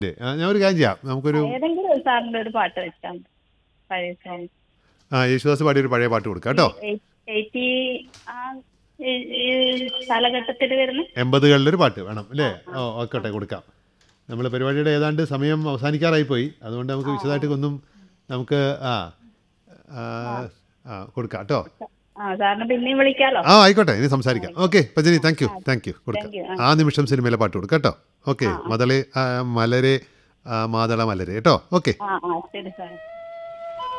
ആ, ഞാൻ ഒരു കാര്യം ചെയ്യാം നമുക്കൊരു ഏതെങ്കിലും ഒരു സാറിന്റെ ഒരു പാട്ട് വെച്ചാൽ മതി. പഴയ സോങ് ആ യേശുദാസ് പാടിയ ഒരു പഴയ പാട്ട് കൊടുക്കാം കേട്ടോ എയ്റ്റി ആ ഈ- ഈ കാലഘട്ടത്തിൽ വരുന്ന എൺപതുകളിലൊരു പാട്ട് വേണം അല്ലേ ഓ ഓക്കോട്ടെ കൊടുക്കാം നമ്മൾ പരിപാടിയുടെ ഏതാണ്ട് സമയം അവസാനിക്കാറായി പോയി അതുകൊണ്ട് നമുക്ക് വിശദമായിട്ട് ഒന്നും നമുക്ക് ആ ആ, ആ കൊടുക്കാം കേട്ടോ ആ സാറിന് പിന്നെയും വിളിക്കാലോ ആ ആയിക്കോട്ടെ ഇനി സംസാരിക്കാം ഓക്കെ പജനി താങ്ക് യു താങ്ക് യു കൊടുക്കാം Thank you. ആ നിമിഷം സിനിമയിലെ പാട്ട് കൊടുക്കാം കേട്ടോ ഓക്കെ മതളെ ആ, മലരെ ആ, മാതള മലരെ കേട്ടോ ഓക്കെ ആ ആ ശരി സാർ